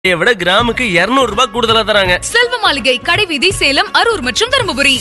இதை விட கிராமுக்கு 200 ரூபாய் கூடுதலா தராங்க செல்வ மாளிகை கடைவீதி சேலம் அரூர் மற்றும் Dharmapuri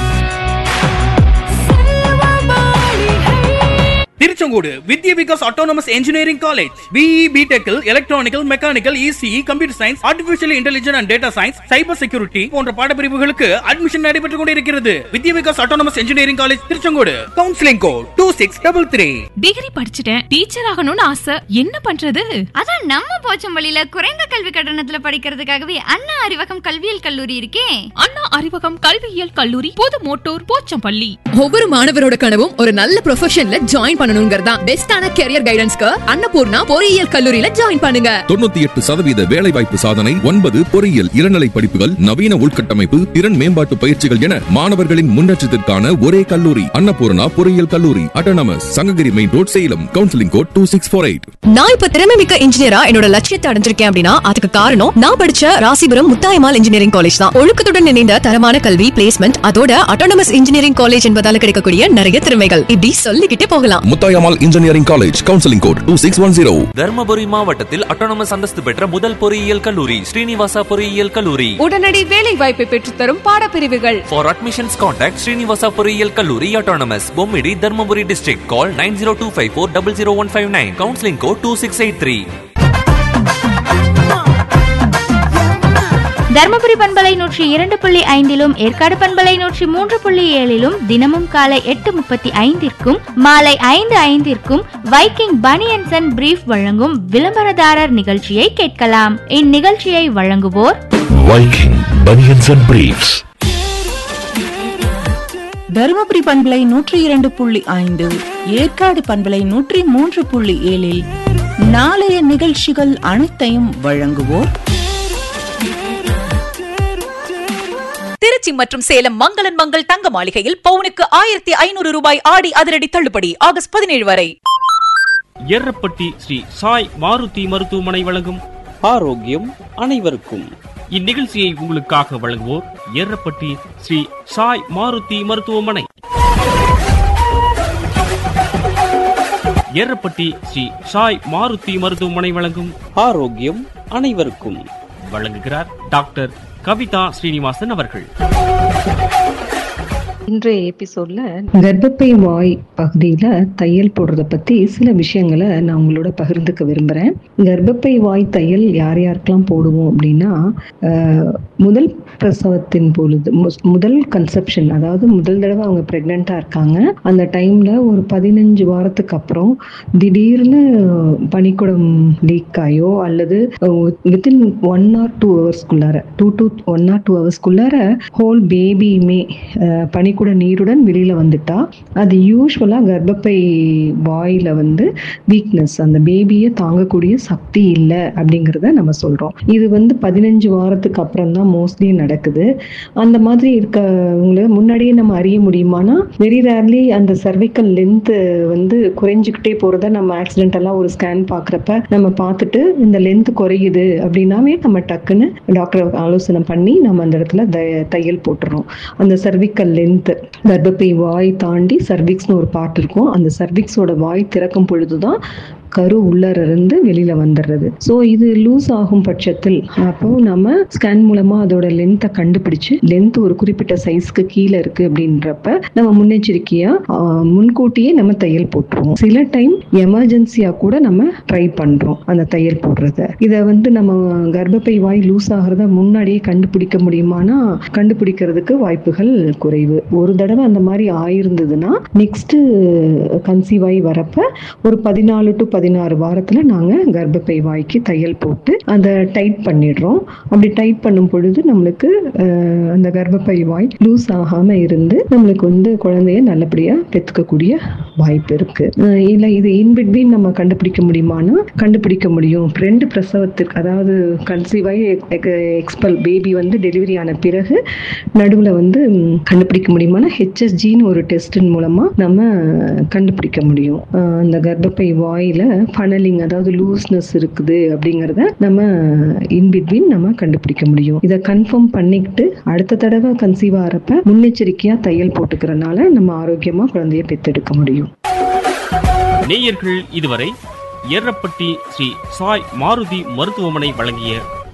Tiruchengode Vidya Vikas autonomous engineering college BE பிடெக்கில் electrical mechanical ECE computer science artificial intelligence and data science cyber security போன்ற பாடப்பிரிவுகளுக்கு அட்மிஷன் நடைபெற்றுக் கொண்டிருக்கிறது Vidya Vikas autonomous engineering college Tiruchengode counselling code two six double three degree படிச்சுட்டேன் டீச்சர் ஆகணும்னு ஆசை என்ன பண்றது அதான் நம்ம போச்சம்பள்ளியில குறைந்த கல்வி கட்டணத்துல படிக்கிறதுக்காகவே அண்ணா அறிவகம் கல்வியியல் கல்லூரி இருக்கே அண்ணா அறிவகம் கல்வியியல் கல்லூரி புது மோட்டூர் போச்சம்பள்ளி ஒவ்வொரு மாணவரோட கனவும் ஒரு நல்ல ப்ரொஃபஷன்ல ஜாயின் பண்ணணுங்கிறதா பெஸ்டான கெரியர் கைடன்ஸ்க்கு அன்னபூர்ணா பொறியியல் கல்லூரியில ஜாயின் பண்ணுங்க தொண்ணூத்தி எட்டு சதவீத வேலைவாய்ப்பு சாதனை ஒன்பது பொறியியல் இளநிலை படிப்புகள் நவீன உள்கட்டமைப்பு திறன் மேம்பாட்டு பயிற்சிகள் என மாணவர்களின் முன்னேற்றத்திற்கான ஒரே கல்லூரி அன்னபூர்ணா பொறியியல் கல்லூரி autonomous Sankagiri main road Salem counselling code two six four eight நான் இப்ப திறமை மிக்க இன்ஜினியரா என்னோட லட்சியத்தை அடைஞ்சிருக்கேன் அப்படின்னா அதுக்கு காரணம் நான் படிச்ச ராசிபுரம் முத்தாயமால் இன்ஜினியரிங் காலேஜ் தான் ஒழுக்கத்துடன் இணைந்த தரமான கல்வி பிளேஸ்மெண்ட் அதோட அட்டானமஸ் இன்ஜினியரிங் காலேஜ் என்பதால கிடைக்கக்கூடிய நிறைய திறமைகள் இப்படி சொல்லிக்கிட்டே போகலாம் Muthayammal engineering college counselling code two six one zero Dharmapuri மாவட்டத்தில் அட்டானமஸ் அந்தஸ்து பெற்ற முதல் பொறியியல் கல்லூரி ஸ்ரீனிவாசா பொறியியல் கல்லூரி உடனடி வேலை வாய்ப்பை பெற்றுத்தரும் பாடப்பிரிவுகள் ஃபார் அட்மிஷன்ஸ் கான்டாக்ட் ஸ்ரீனிவாசா பொறியியல் கல்லூரி autonomous Bommidi Dharmapuri district call nine zero two five four double zero one five nine counselling code two six eight three Dharmapuri பண்பலை நூற்றி இரண்டு புள்ளி ஐந்திலும் ஏற்காடு பண்பலை நூற்றி மூன்று புள்ளி ஏழிலும் தினமும் காலை எட்டு முப்பத்தி ஐந்திற்கும் மாலை ஐந்து ஐந்திற்கும் வைக்கிங் பனியன்சன் அண்ட் பிரீஃப் வழங்கும் விளம்பரதாரர் நிகழ்ச்சியை கேட்கலாம் இந்நிகழ்ச்சியை வழங்குவோர் Viking Bunions and Briefs. Dharmapuri பண்பலை நூற்றி இரண்டு புள்ளி ஐந்து ஏற்காடு பண்பலை நூற்றி மூன்று புள்ளி ஏழில் நாளைய நிகழ்ச்சிகள் அனைத்தையும் வழங்குவோர் திருச்சி மற்றும் சேலம் மங்களன் மங்கள் தங்க மாளிகையில் பவுனுக்கு ஆயிரத்தி ஐநூறு ரூபாய் ஆடி அதிரடி தள்ளுபடி ஆகஸ்ட் பதினேழு வரை எர்ரப்பட்டி ஸ்ரீ சாய் மாருதி மருத்துவமனை வழங்கும் ஆரோக்கியம் அனைவருக்கும் இந்நிகழ்ச்சியை உங்களுக்காக வழங்குவோர் எர்ரப்பட்டி ஸ்ரீ சாய் மாருதி மருத்துவமனை எர்ரப்பட்டி ஸ்ரீ சாய் மாருதி மருத்துவமனை வழங்கும் ஆரோக்கியம் அனைவருக்கும் வழங்குகிறார் டாக்டர் கவிதா ஸ்ரீனிவாசன் அவர்கள் இன்றைய எபிசோட்ல கர்ப்பப்பை வாய் பகுதியில தையல் போடுறத பத்தி சில விஷயங்களை நான் உங்களோட பகிர்ந்துக்க விரும்புறேன் கர்ப்பப்பை வாய் தையல் யார் யாருக்கெல்லாம் போடுவோம் அப்படின்னா ஆஹ், முதல் பிரசவத்தின் பொழுது மு- முதல் கன்செப்ஷன் அதாவது முதல் தடவை அவங்க பிரெக்னெண்டா இருக்காங்க அந்த டைம்ல ஒரு பதினஞ்சு வாரத்துக்கு அப்புறம் திடீர்னு பனிக்குடம் லீக் ஆயோ அல்லது வித்தின் ஒன் ஆர் டூ ஹவர்ஸ்க்குள்ளார to to one or two ஹவர்ஸ்க்குள்ளார ஹோல் பேபியுமே பனிக்குட நீருடன் வெளியில வந்துட்டா அது யூஸ்வலா கர்ப்பப்பை வாயில வந்து வீக்னஸ் அந்த பேபியை தாங்கக்கூடிய சக்தி இல்லை அப்படிங்கிறத நம்ம சொல்றோம் இது வந்து பதினஞ்சு வாரத்துக்கு அப்புறம் தான் மோஸ்ட்லி நடக்குது அந்த மாதிரி இருக்கவங்கள முன்னாடியே நம்ம அறிய முடியுமானா வெரி ரேர்லி அந்த சர்வைக்கல் லென்த் வந்து குறைஞ்சிக்கிட்டே போறத நம்ம ஆக்சிடென்டெல்லாம் ஒரு ஸ்கேன் பார்க்குறப்ப நம்ம பார்த்துட்டு இந்த லென்த் குறையுது அப்படின்னாவே நம்ம டக்குன்னு டாக்டர் ஆலோசனை பண்ணி நம்ம அந்த இடத்துல த- தையல் போட்டுறோம் அந்த சர்விக்கல் லென்த் கர்ப்பப்பை வாய் தாண்டி சர்விக்ஸ்னு ஒரு பார்ட் இருக்கும் அந்த சர்விக்ஸோட வாய் திறக்கும் பொழுதுதான் கரு உள்ளர இருந்து வெளியில வந்துடுறது ஸோ இது லூஸ் ஆகும் பட்சத்தில் அப்போ நம்ம ஸ்கேன் மூலமா அதோட லென்த்தை கண்டுபிடிச்சு லென்த் ஒரு குறிப்பிட்ட சைஸ்க்கு கீழே இருக்கு அப்படின்றப்ப நம்ம முன்னெச்சரிக்கையா ஆஹ், முன்கூட்டியே நம்ம தையல் போட்டுருவோம் சில டைம் எமர்ஜென்சியா கூட நம்ம ட்ரை பண்றோம் அந்த தையல் போடுறத இதை வந்து நம்ம கர்ப்பப்பை வாய் லூஸ் ஆகிறத முன்னாடியே கண்டுபிடிக்க முடியுமானா கண்டுபிடிக்கிறதுக்கு வாய்ப்புகள் குறைவு ஒரு தடவை அந்த மாதிரி ஆயிருந்ததுன்னா நெக்ஸ்ட் கன்சீவ் ஆகி வரப்ப ஒரு பதினாலு டு பதினாறு வாரத்துல நாங்க கர்ப்பப்பை வாய்க்கு தையல் போட்டு அதை டைட் பண்ணிடுறோம் அப்படி டைட் பண்ணும் பொழுது நம்மளுக்கு அஹ், அந்த கர்ப்பப்பை வாய் லூஸ் ஆகாம இருந்து நம்மளுக்கு வந்து குழந்தைய நல்லபடியா பெத்துக்கக்கூடிய வாய்ப்பு இருக்கு அஹ், இல்ல இது இன்பிட்வீன் நம்ம கண்டுபிடிக்க முடியுமானா கண்டுபிடிக்க முடியும் ரெண்டு பிரசவத்திற்கு அதாவது கன்சீவ் ஆகி எக்ஸ்பல் பேபி வந்து டெலிவரி ஆன பிறகு நடுவுல வந்து ம், கண்டுபிடிக்க முடியுமானா ஹெச்எஸ்ஜின்னு ஒரு டெஸ்டின் மூலமா நம்ம கண்டுபிடிக்க முடியும் அஹ், அந்த கர்ப்பப்பை வாயில ஃபனலிங் அதாவது லூஸ்னஸ் இருக்குது அப்படிங்கிறத நம்ம இன்பிட்வீன் நம்ம கண்டுபிடிக்க முடியும் இதை கன்ஃபார்ம் பண்ணிக்கிட்டு அடுத்த தடவை கன்சீவ் ஆகிறப்ப முன்னெச்சரிக்கையா தையல் போட்டுக்கிறனால நம்ம ஆரோக்கியமா குழந்தைய பெத்தெடுக்க முடியும் நேயர்கள் இதுவரை எர்ரப்பட்டி ஸ்ரீ சாய் மாருதி மருத்துவமனை வழங்கிய